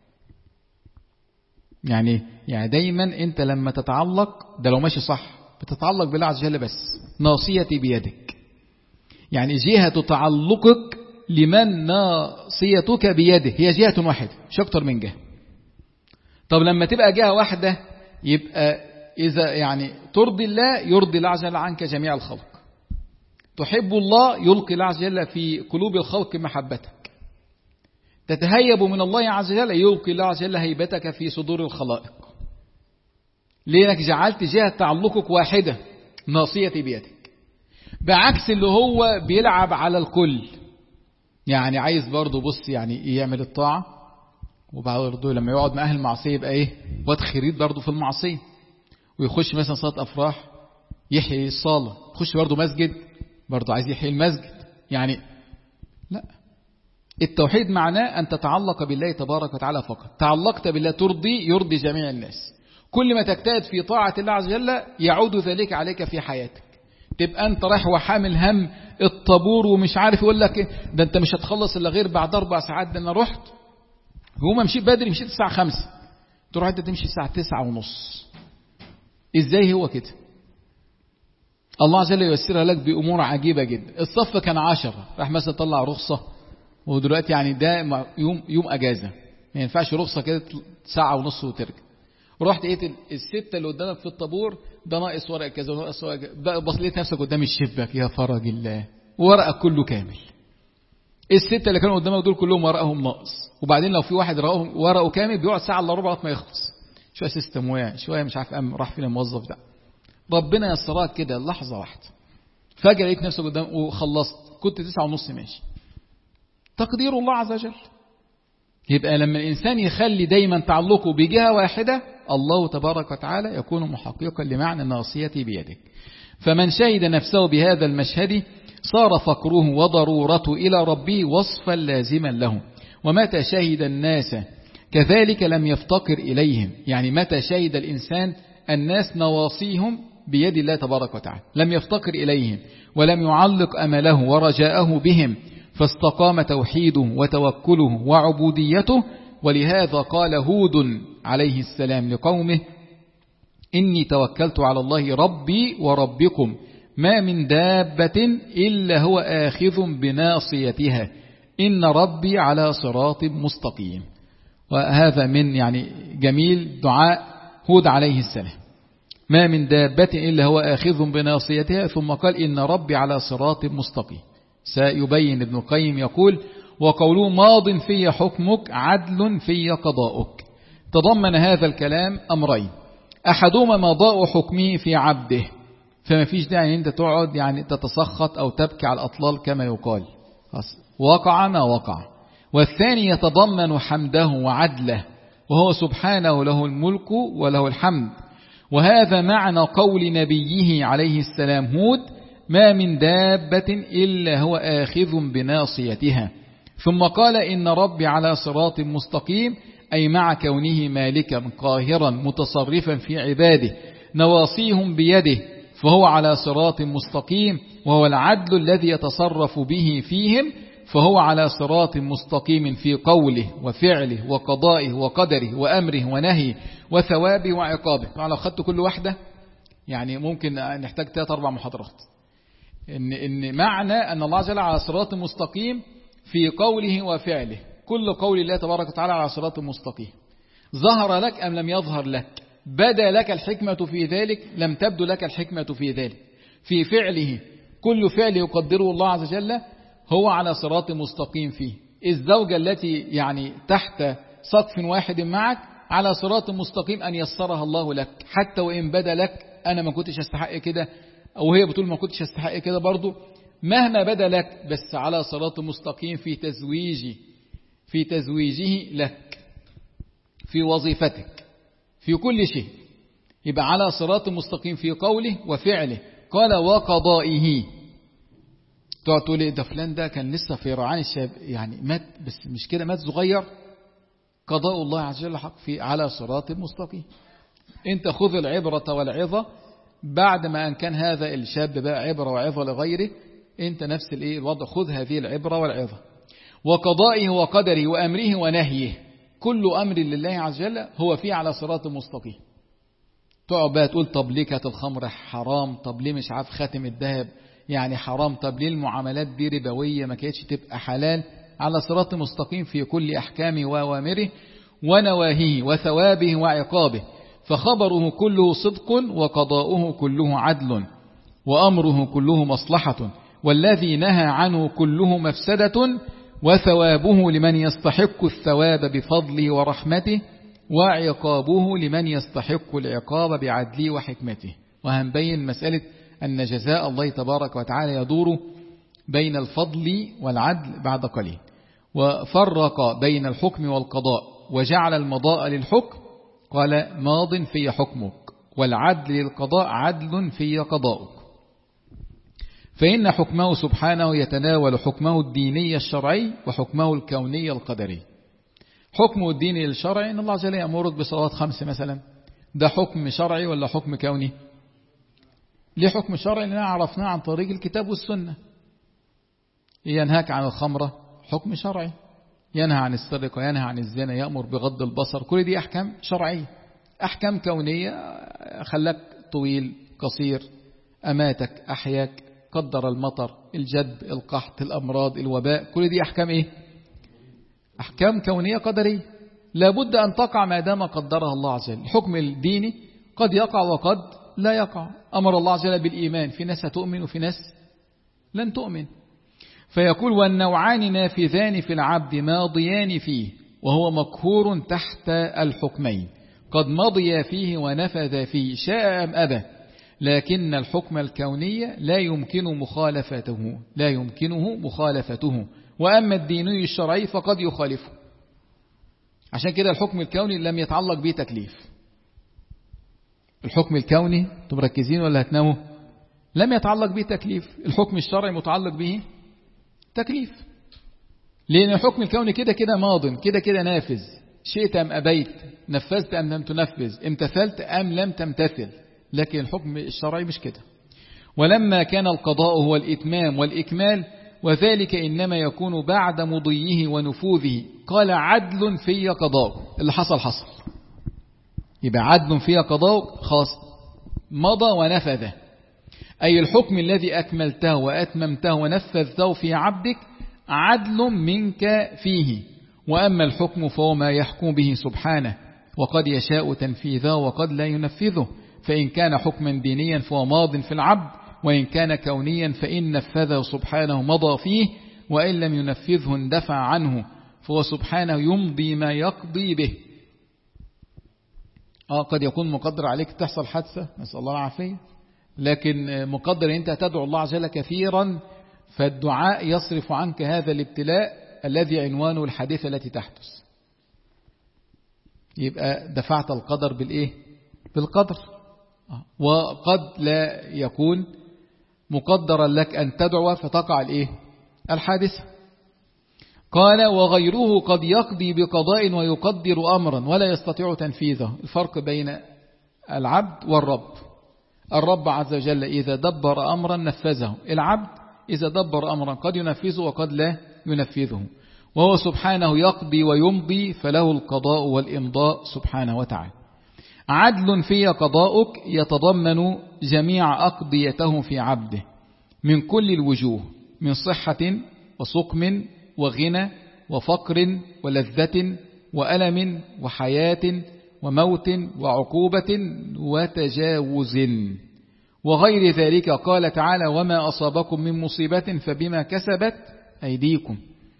يعني يعني دايما انت لما تتعلق ده لو ماشي صح بتتعلق بالله عز وجل بس ناصيتي بيدك يعني جهة تعلقك لمن ناصيتك بيده هي جهة واحدة مش أكتر من جهة طب لما تبقى جهة واحدة يبقى إذا يعني ترضي الله يرضي الله عز وجل عنك جميع الخلق تحب الله يلقي الله عز وجل في قلوب الخلق محبتك تتهيب من الله عز وجل يلقي الله عز وجل هيبتك في صدور الخلائق لأنك جعلت جهة تعلقك واحدة ناصيتي بيدك بعكس اللي هو بيلعب على الكل يعني عايز برضه بص يعني يعمل الطاعة وبرضه لما يقعد مع أهل المعصية يبقى إيه واد خريط برضه في المعصية ويخش مثلا صلاة أفراح يحيي الصالة يخش برضه مسجد برضه عايز يحيي المسجد يعني لا التوحيد معناه أن تتعلق بالله تبارك وتعالى فقط تعلقت بالله ترضي يرضي جميع الناس كل ما تجتهد في طاعة الله عز وجل يعود ذلك عليك في حياتك تبقى أنت رايح وحامل هم الطابور ومش عارف يقول لك ده أنت مش هتخلص إلا غير بعد أربع ساعات ده أنا رحت هو مشيت بدري مشيت الساعة خمسة تروح أنت تمشي الساعة تسعة ونص إزاي هو كده الله عز وجل ييسرها لك بأمور عجيبة جدا الصف كان عشرة راح مثلا طلع رخصة ودلوقتي يعني ده يوم يوم أجازة ما ينفعش رخصة كده ساعة ونص وترجع رحت لقيت الستة اللي قدامك في الطابور ده ناقص ورقة كذا وناقص ورقة بص لقيت نفسك قدام الشباك يا فرج الله ورقك كله كامل الستة اللي كانوا قدامك دول كلهم ورقهم ناقص وبعدين لو في واحد ورقه كامل بيقعد ساعة الا ربع ما يخلص شوية سيستم وقع شوية مش عارف أم راح فين الموظف ده ربنا يسرك كده لحظة واحدة فجأة لقيت نفسك قدام وخلصت كنت تسعة ونص ماشي تقدير الله عز وجل يبقى لما الإنسان يخلي دايما تعلقه بجهة واحدة الله تبارك وتعالى يكون محققا لمعنى الناصية بيدك فمن شهد نفسه بهذا المشهد صار فقره وضرورته إلى ربه وصفا لازما له ومتى شهد الناس كذلك لم يفتقر إليهم يعني متى شهد الإنسان الناس نواصيهم بيد الله تبارك وتعالى لم يفتقر إليهم ولم يعلق أمله ورجاءه بهم فاستقام توحيده وتوكله وعبوديته ولهذا قال هود عليه السلام لقومه إني توكلت على الله ربي وربكم ما من دابة إلا هو آخذ بناصيتها إن ربي على صراط مستقيم وهذا من يعني جميل دعاء هود عليه السلام ما من دابة إلا هو آخذ بناصيتها ثم قال إن ربي على صراط مستقيم سيبين ابن القيم يقول وقوله ماض في حكمك عدل في قضاؤك تضمن هذا الكلام أمرين أحدهما مضاء حكمه في عبده فما فيش داعي أن أنت تقعد يعني تتسخط أو تبكي على الأطلال كما يقال وقع ما وقع والثاني يتضمن حمده وعدله وهو سبحانه له الملك وله الحمد وهذا معنى قول نبيه عليه السلام هود ما من دابة إلا هو آخذ بناصيتها ثم قال إن ربي على صراط مستقيم أي مع كونه مالكا قاهرا متصرفا في عباده نواصيهم بيده فهو على صراط مستقيم وهو العدل الذي يتصرف به فيهم فهو على صراط مستقيم في قوله وفعله وقضائه وقدره وأمره ونهيه وثوابه وعقابه طبعا لو خدت كل واحدة يعني ممكن نحتاج ثلاث أربع محاضرات إن, إن معنى أن الله جل على صراط مستقيم في قوله وفعله كل قول الله تبارك وتعالى على صراط مستقيم ظهر لك أم لم يظهر لك بدا لك الحكمة في ذلك لم تبدو لك الحكمة في ذلك في فعله كل فعل يقدره الله عز وجل هو على صراط مستقيم فيه الزوجة التي يعني تحت سقف واحد معك على صراط مستقيم أن يسرها الله لك حتى وإن بدا لك أنا ما كنتش أستحق كده أو هي بتقول ما كنتش أستحق كده برضو مهما بدا لك بس على صراط مستقيم في تزويجي في تزويجه لك في وظيفتك في كل شيء يبقى على صراط مستقيم في قوله وفعله قال وقضائه تقعد تقول ايه ده فلان ده كان لسه في رعان الشاب يعني مات بس مش كده مات صغير قضاء الله عز وجل حق في على صراط مستقيم انت خذ العبرة والعظة بعد ما ان كان هذا الشاب بقى عبرة وعظة لغيره انت نفس الايه الوضع خذ هذه العبرة والعظة وقضائه وقدره وامره ونهيه كل امر لله عز وجل هو فيه على صراط مستقيم تقعد بقى تقول طب ليه كانت الخمر حرام طب ليه مش عارف خاتم الذهب يعني حرام طب ليه المعاملات دي ربوية ما كانتش تبقى حلال على صراط مستقيم في كل أحكامه وأوامره ونواهيه وثوابه وعقابه فخبره كله صدق وقضاؤه كله عدل وأمره كله مصلحة والذي نهى عنه كله مفسدة وثوابه لمن يستحق الثواب بفضله ورحمته وعقابه لمن يستحق العقاب بعدله وحكمته وهنبين مسألة أن جزاء الله تبارك وتعالى يدور بين الفضل والعدل بعد قليل وفرق بين الحكم والقضاء وجعل المضاء للحكم قال ماض في حكمك والعدل للقضاء عدل في قضاؤك فإن حكمه سبحانه يتناول حكمه الديني الشرعي وحكمه الكوني القدري حكمه الديني الشرعي إن الله عز وجل يأمرك بصلوات خمس مثلا ده حكم شرعي ولا حكم كوني ليه حكم شرعي لأننا عرفناه عن طريق الكتاب والسنة ينهاك عن الخمرة حكم شرعي ينهى عن السرقة ينهى عن الزنا يأمر بغض البصر كل دي أحكام شرعية أحكام كونية خلاك طويل قصير أماتك أحياك قدر المطر الجد القحط الأمراض الوباء كل دي أحكام إيه أحكام كونية قدرية لابد أن تقع ما دام قدرها الله عز وجل الحكم الديني قد يقع وقد لا يقع أمر الله عز وجل بالإيمان في ناس هتؤمن وفي ناس لن تؤمن فيقول والنوعان نافذان في العبد ماضيان فيه وهو مقهور تحت الحكمين قد مضي فيه ونفذ فيه شاء أم أبى لكن الحكم الكوني لا يمكن مخالفته لا يمكنه مخالفته وأما الديني الشرعي فقد يخالفه عشان كده الحكم الكوني لم يتعلق به تكليف الحكم الكوني انتم مركزين ولا هتناموا لم يتعلق به تكليف الحكم الشرعي متعلق به تكليف لأن الحكم الكوني كده كده ماض كده كده نافذ شئت أم أبيت نفذت أم لم تنفذ امتثلت أم لم تمتثل لكن الحكم الشرعي مش كده ولما كان القضاء هو الإتمام والإكمال وذلك إنما يكون بعد مضيه ونفوذه قال عدل في قضاء اللي حصل حصل يبقى عدل في قضاء خاص مضى ونفذ أي الحكم الذي أكملته وأتممته ونفذته في عبدك عدل منك فيه وأما الحكم فهو ما يحكم به سبحانه وقد يشاء تنفيذه وقد لا ينفذه فإن كان حكما دينيا فهو ماض في العبد وإن كان كونيا فإن نفذه سبحانه مضى فيه وإن لم ينفذه اندفع عنه فهو سبحانه يمضي ما يقضي به آه قد يكون مقدر عليك تحصل حادثة نسأل الله العافية لكن مقدر أنت تدعو الله عز وجل كثيرا فالدعاء يصرف عنك هذا الابتلاء الذي عنوانه الحادثة التي تحدث يبقى دفعت القدر بالإيه بالقدر وقد لا يكون مقدرا لك أن تدعو فتقع الإيه الحادثة قال وغيره قد يقضي بقضاء ويقدر أمرا ولا يستطيع تنفيذه الفرق بين العبد والرب الرب عز وجل إذا دبر أمرا نفذه العبد إذا دبر أمرا قد ينفذه وقد لا ينفذه وهو سبحانه يقضي ويمضي فله القضاء والإمضاء سبحانه وتعالى عدل في قضاؤك يتضمن جميع أقضيته في عبده من كل الوجوه من صحة وسقم وغنى وفقر ولذة وألم وحياة وموت وعقوبة وتجاوز وغير ذلك قال تعالى وما أصابكم من مصيبة فبما كسبت أيديكم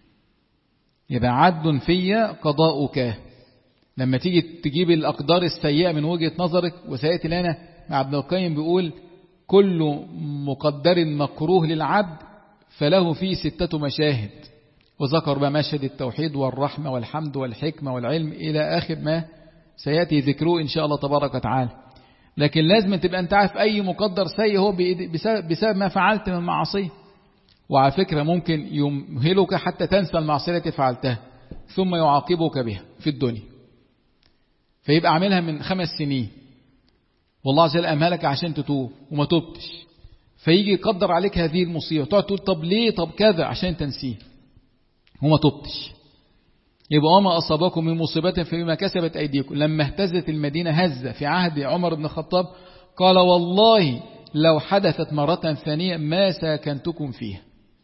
يبقى عدل في قضاؤك لما تيجي تجيب الأقدار السيئة من وجهة نظرك وسيأتي لنا مع ابن القيم بيقول كل مقدر مكروه للعبد فله فيه ستة مشاهد وذكر بقى مشهد التوحيد والرحمة والحمد والحكمة والعلم إلى آخر ما سيأتي ذكره إن شاء الله تبارك وتعالى لكن لازم تبقى أنت عارف أي مقدر سيء هو بسبب ما فعلت من معصية وعلى فكرة ممكن يمهلك حتى تنسى المعصية التي فعلتها ثم يعاقبك بها في الدنيا فيبقى عاملها من خمس سنين والله عز وجل أمهلك عشان تتوب وما توبتش فيجي يقدر عليك هذه المصيبة تقعد تقول طب ليه طب كذا عشان تنسيه وما توبتش يبقى وما أصابكم من مصيبة فيما كسبت أيديكم لما اهتزت المدينة هزة في عهد عمر بن الخطاب قال والله لو حدثت مرة ثانية ما ساكنتكم فيها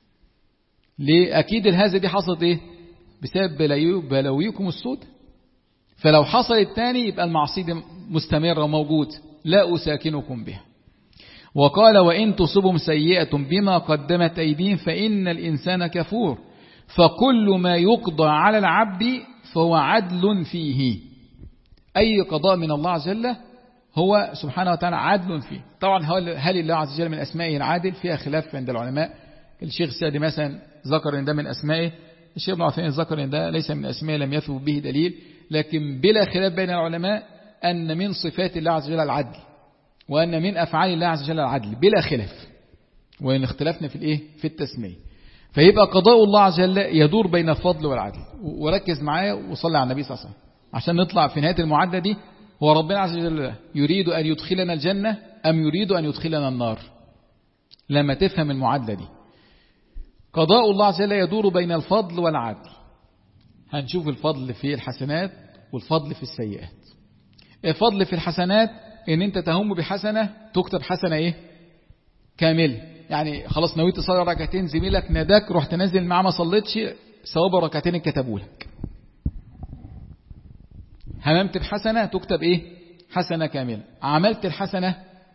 ليه أكيد الهزة دي حصلت إيه بسبب بلويكم السود فلو حصلت تاني يبقى المعصية دي مستمرة وموجود لا أساكنكم بها وقال وإن تصبهم سيئة بما قدمت أيديهم فإن الإنسان كفور فكل ما يقضى على العبد فهو عدل فيه أي قضاء من الله عز وجل هو سبحانه وتعالى عدل فيه طبعا هل الله عز وجل من أسمائه العادل فيها خلاف عند العلماء الشيخ السعدي مثلا ذكر ان ده من أسمائه الشيخ ابن عثيمين ذكر ان ده ليس من أسمائه لم يثبت به دليل لكن بلا خلاف بين العلماء أن من صفات الله عز وجل العدل وأن من أفعال الله عز وجل العدل بلا خلاف وإن اختلفنا في الإيه في التسمية فيبقى قضاء الله عز وجل يدور بين الفضل والعدل وركز معايا وصلي على النبي صلى الله عليه وسلم عشان نطلع في نهاية المعادلة دي هو ربنا عز وجل يريد أن يدخلنا الجنة أم يريد أن يدخلنا النار لما تفهم المعادلة دي قضاء الله عز وجل يدور بين الفضل والعدل هنشوف الفضل في الحسنات والفضل في السيئات الفضل في الحسنات ان انت تهم بحسنة تكتب حسنة ايه كاملة يعني خلاص نويت تصلي ركعتين زميلك ناداك رحت نازل معاه ما صليتش ثواب ركعتين كتبوا لك هممت بحسنة تكتب ايه حسنة كاملة عملت الحسنة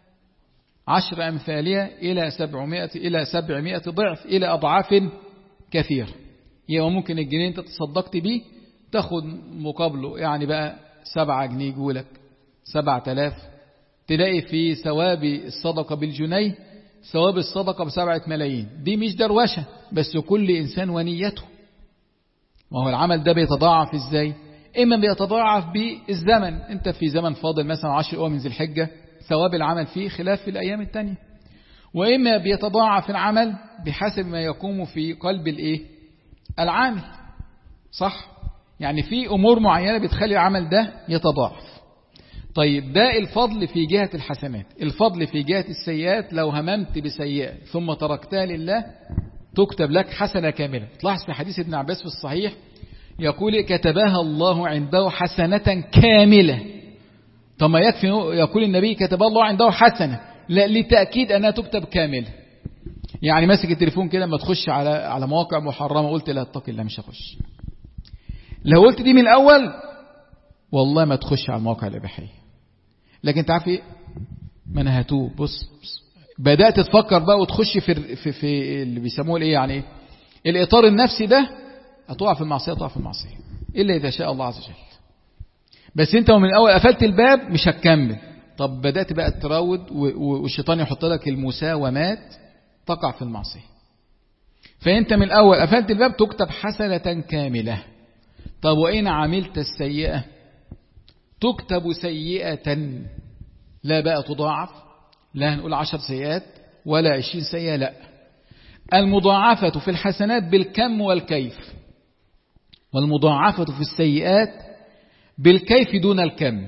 عشر أمثالها إلى سبعمائة إلى سبعمائة ضعف إلى أضعاف كثير يبقى ممكن الجنيه انت تصدقت بيه تاخد مقابله يعني بقى سبعة جنيه يقولك سبعة آلاف تلاقي في ثواب الصدقة بالجنيه ثواب الصدقة بسبعة ملايين دي مش دروشة بس كل إنسان ونيته ما هو العمل ده بيتضاعف إزاي إما بيتضاعف بالزمن أنت في زمن فاضل مثلا عشر أيام من ذي الحجة ثواب العمل فيه خلاف في الأيام التانية وإما بيتضاعف العمل بحسب ما يقوم في قلب الإيه العامل صح يعني في أمور معينة بتخلي العمل ده يتضاعف طيب ده الفضل في جهة الحسنات الفضل في جهة السيئات لو هممت بسيئة ثم تركتها لله تكتب لك حسنة كاملة تلاحظ في حديث ابن عباس في الصحيح يقول كتبها الله عنده حسنة كاملة طب ما يكفي يقول النبي كتب الله عنده حسنة لا لتأكيد أنها تكتب كاملة يعني ماسك التليفون كده ما تخش على على مواقع محرمة قلت لا اتقي الله مش هخش لو قلت دي من الأول والله ما تخش على المواقع الإباحية لكن انت عارف ايه ما انا هتوب بص, بص بدأت تفكر بقى وتخش في في, في اللي بيسموه الايه يعني الإطار النفسي ده هتقع في المعصية تقع في المعصية إلا إذا شاء الله عز وجل بس انت ومن الأول قفلت الباب مش هتكمل طب بدأت بقى تراود والشيطان يحط لك المساومات تقع في المعصية فأنت من الأول قفلت الباب تكتب حسنة كاملة طب وإن عملت السيئة تكتب سيئة لا بقى تضاعف لا هنقول عشر سيئات ولا عشرين سيئة لا المضاعفة في الحسنات بالكم والكيف والمضاعفة في السيئات بالكيف دون الكم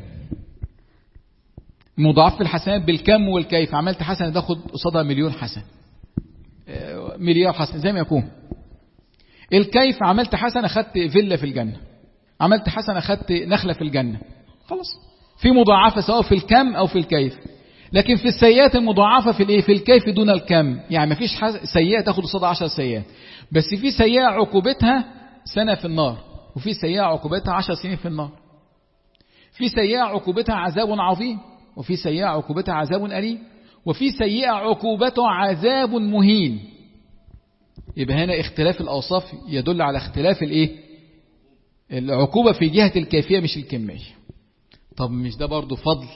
مضاعف في الحسنات بالكم والكيف عملت حسنة تاخد قصادها مليون حسنة مليار حسنة زي ما يكون الكيف عملت حسنة خدت فيلا في الجنة عملت حسنة خدت نخلة في الجنة خلاص في مضاعفة سواء في الكم أو في الكيف لكن في السيئات المضاعفة في الايه في الكيف دون الكم يعني ما فيش سيئة تاخد قصادها 10 سيئات بس في سيئة عقوبتها سنة في النار وفي سيئة عقوبتها 10 سنين في النار في سيئة عقوبتها عذاب عظيم وفي سيئة عقوبتها عذاب أليم وفي سيئة عقوبته عذاب مهين يبقى هنا اختلاف الأوصاف يدل على اختلاف الايه العقوبة في جهة الكيفية مش الكمية طب مش ده برضو فضل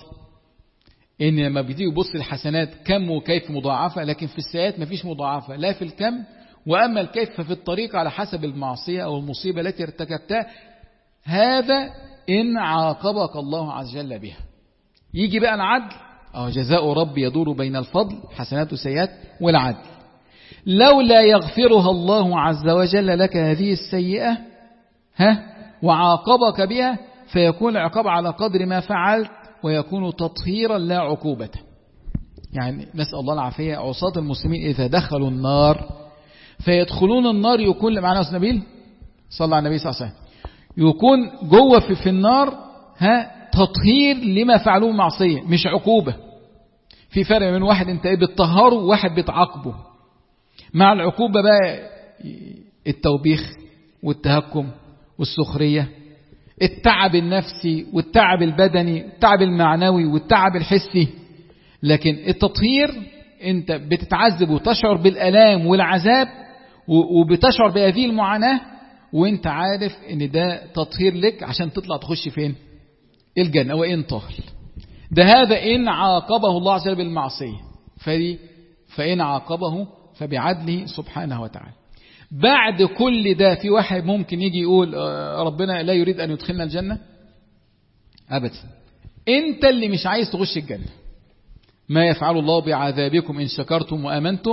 ان لما بتيجي يبص الحسنات كم وكيف مضاعفة لكن في السيئات مفيش مضاعفة لا في الكم وأما الكيف ففي الطريق على حسب المعصية أو المصيبة التي ارتكبتها هذا إن عاقبك الله عز وجل بها يجي بقى العدل أو جزاء ربي يدور بين الفضل حسنات وسيئات والعدل لولا يغفرها الله عز وجل لك هذه السيئة ها وعاقبك بها فيكون العقاب على قدر ما فعلت ويكون تطهيرا لا عقوبة يعني نسأل الله العافية عصاة المسلمين إذا دخلوا النار فيدخلون النار يكون معنا أستاذ نبيل صلى على النبي صلى الله عليه وسلم يكون جوه في, في النار ها تطهير لما فعلوه معصية مش عقوبة في فرق من واحد انت ايه بتطهره وواحد بتعاقبه مع العقوبة بقى التوبيخ والتهكم والسخرية التعب النفسي والتعب البدني التعب المعنوي والتعب الحسي لكن التطهير انت بتتعذب وتشعر بالالام والعذاب وبتشعر بهذه المعاناه وانت عارف ان ده تطهير لك عشان تطلع تخش فين الجنه وان طهر ده هذا ان عاقبه الله عز وجل بالمعصيه فدي فان عاقبه فبعدله سبحانه وتعالى بعد كل ده في واحد ممكن يجي يقول ربنا لا يريد ان يدخلنا الجنه ابدا انت اللي مش عايز تخش الجنه ما يفعل الله بعذابكم إن شكرتم وأمنتم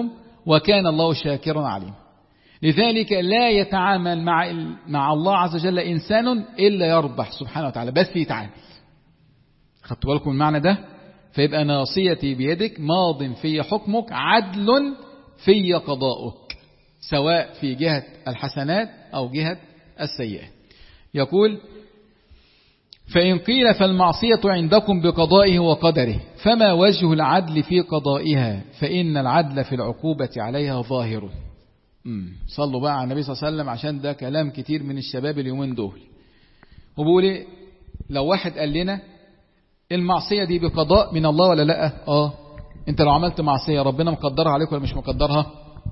وكان الله شاكرا عليم لذلك لا يتعامل مع مع الله عز وجل إنسان إلا يربح سبحانه وتعالى بس يتعامل خدتوا بالكم المعنى ده فيبقى ناصيتي بيدك ماض في حكمك عدل في قضاؤك سواء في جهة الحسنات أو جهة السيئات يقول فإن قيل فالمعصية عندكم بقضائه وقدره فما وجه العدل في قضائها فإن العدل في العقوبة عليها ظاهر صلوا بقى على النبي صلى الله عليه وسلم عشان ده كلام كتير من الشباب اليومين دول وبقول ايه لو واحد قال لنا المعصية دي بقضاء من الله ولا لا اه انت لو عملت معصية ربنا مقدرها عليك ولا مش مقدرها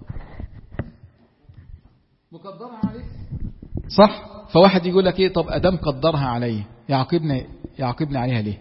مقدرها عليك صح فواحد يقول لك ايه طب ادام قدرها علي يعاقبني يعاقبني عليها ليه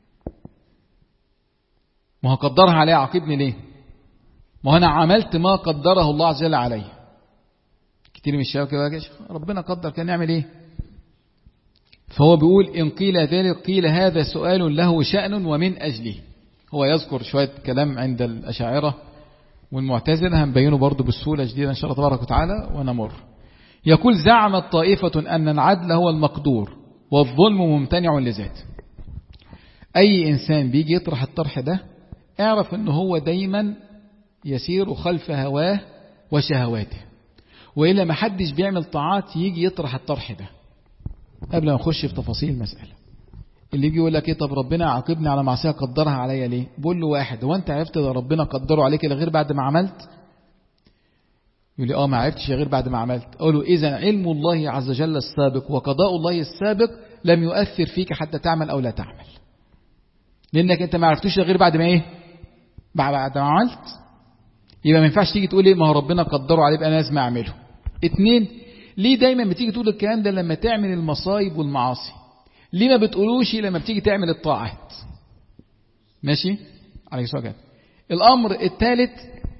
ما هو قدرها عليها يعاقبني ليه ما هو انا عملت ما قدره الله عز وجل علي كتير من الشباب كده ربنا قدر كان نعمل ايه فهو بيقول إن قيل ذلك قيل هذا سؤال له شأن ومن أجله هو يذكر شوية كلام عند الأشاعرة والمعتزلة هنبينه برضه بالسهولة جديدة إن شاء الله تبارك وتعالى ونمر يقول زعمت طائفة أن العدل هو المقدور والظلم ممتنع لذاته أي إنسان بيجي يطرح الطرح ده اعرف أنه هو دايما يسير خلف هواه وشهواته وإلا ما حدش بيعمل طاعات يجي يطرح الطرح ده قبل ما نخش في تفاصيل المسألة اللي يجي يقول لك ايه طب ربنا عاقبني على معصيه قدرها عليا ليه بقول له واحد هو انت عرفت ده ربنا قدره عليك الا غير بعد ما عملت يقول لي اه ما عرفتش غير بعد ما عملت اقول له اذا علم الله عز وجل السابق وقضاء الله السابق لم يؤثر فيك حتى تعمل او لا تعمل لانك انت ما عرفتوش غير بعد ما ايه بعد ما عملت يبقى ما ينفعش تيجي تقول ايه ما هو ربنا قدره عليه يبقى انا لازم اعمله اتنين ليه دايما بتيجي تقول الكلام ده لما تعمل المصايب والمعاصي ليه ما بتقولوش لما بتيجي تعمل الطاعات ماشي عليك سؤال الامر الثالث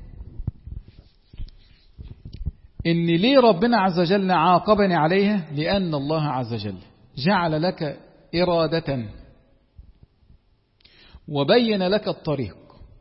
ان ليه ربنا عز وجل عاقبني عليها لان الله عز وجل جعل لك إرادة وبين لك الطريق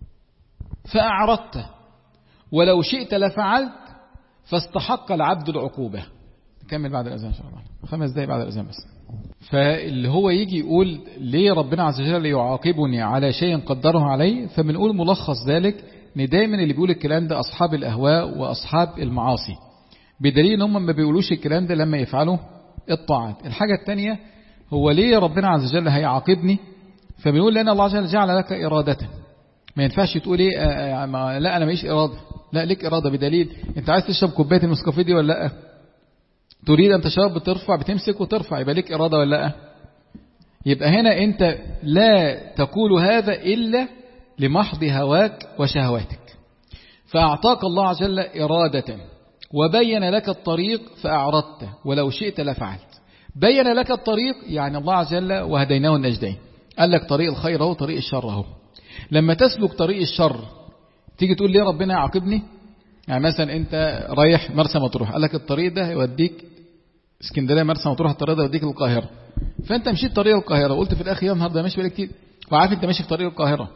فأعرضت ولو شئت لفعلت فاستحق العبد العقوبة نكمل بعد الأذان إن شاء الله خمس دقايق بعد الأذان بس فاللي هو يجي يقول ليه ربنا عز وجل يعاقبني على شيء قدره علي فبنقول ملخص ذلك ان دايما اللي بيقول الكلام ده أصحاب الأهواء وأصحاب المعاصي بدليل ان هم ما بيقولوش الكلام ده لما يفعلوا الطاعات الحاجة الثانية هو ليه ربنا عز وجل هيعاقبني فبيقول لأن الله عز وجل جعل لك إرادة ما ينفعش تقول ايه آه آه لا أنا ماليش إرادة لا ليك إرادة بدليل أنت عايز تشرب كوباية النسكافيه دي ولا لا تريد أن تشرب بترفع بتمسك وترفع يبقى ليك إرادة ولا لا يبقى هنا أنت لا تقول هذا إلا لمحض هواك وشهواتك فأعطاك الله عز وجل إرادة وبين لك الطريق فأعرضت ولو شئت لفعلت بين لك الطريق يعني الله عز وجل وهديناه النجدين قال لك طريق الخير اهو طريق الشر اهو لما تسلك طريق الشر تيجي تقول ليه ربنا يعاقبني يعني مثلا انت رايح مرسى مطروح قال لك الطريق ده يوديك اسكندريه مرسى مطروح الطريق ده يوديك القاهره فانت مشيت طريق القاهره وقلت في الاخر يا نهار ده ماشي بقالي كتير وعارف انت ماشي في طريق القاهره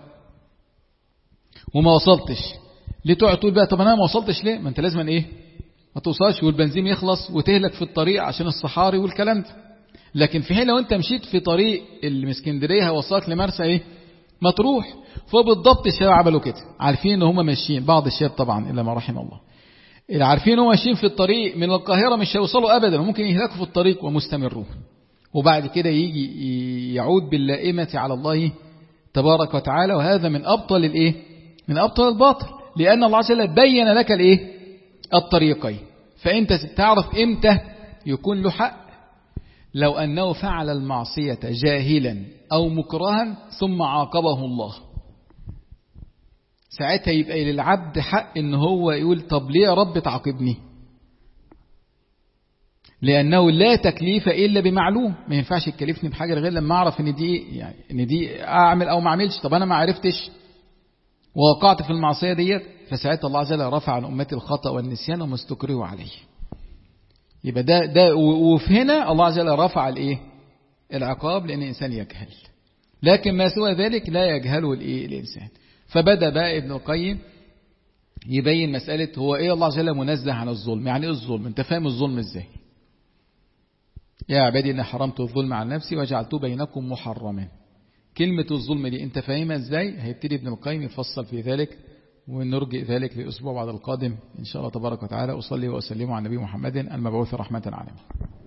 وما وصلتش ليه تقعد تقول بقى طب انا ما وصلتش ليه ما انت لازم ايه ما توصلش والبنزين يخلص وتهلك في الطريق عشان الصحاري والكلام ده لكن في حين لو انت مشيت في طريق المسكندريه هيوصلك لمرسى ايه مطروح فبالضبط الشباب عملوا كده عارفين ان هم ماشيين بعض الشباب طبعا الا ما رحم الله اللي عارفين ان هم ماشيين في الطريق من القاهره مش هيوصلوا ابدا ممكن يهلكوا في الطريق ومستمرون وبعد كده يجي يعود باللائمه على الله تبارك وتعالى وهذا من ابطل الايه من ابطل الباطل لان الله عز وجل بين لك الايه الطريقين فأنت تعرف إمتى يكون له حق لو أنه فعل المعصية جاهلا أو مكرها ثم عاقبه الله ساعتها يبقى للعبد حق ان هو يقول طب ليه يا رب تعاقبني لأنه لا تكليف إلا بمعلوم ما ينفعش تكلفني بحاجة غير لما أعرف إن دي يعني إن دي أعمل أو ما أعملش طب أنا ما عرفتش ووقعت في المعصية ديت فساعتها الله عز وجل رفع عن أمتي الخطأ والنسيان وما استكرهوا عليه يبقى ده ده وفي هنا الله عز وجل رفع الايه العقاب لأن الإنسان يجهل لكن ما سوى ذلك لا يجهله الايه الإنسان فبدأ بقى ابن القيم يبين مسألة هو إيه الله عز وجل منزه عن الظلم يعني إيه الظلم أنت فاهم الظلم إزاي يا عبادي إن حرمت الظلم عن نفسي وجعلته بينكم محرما كلمة الظلم دي أنت فاهمها إزاي هيبتدي ابن القيم يفصل في ذلك ونرجئ ذلك لأسبوع بعد القادم إن شاء الله تبارك وتعالى أصلي وأسلم على النبي محمد المبعوث رحمة عالمين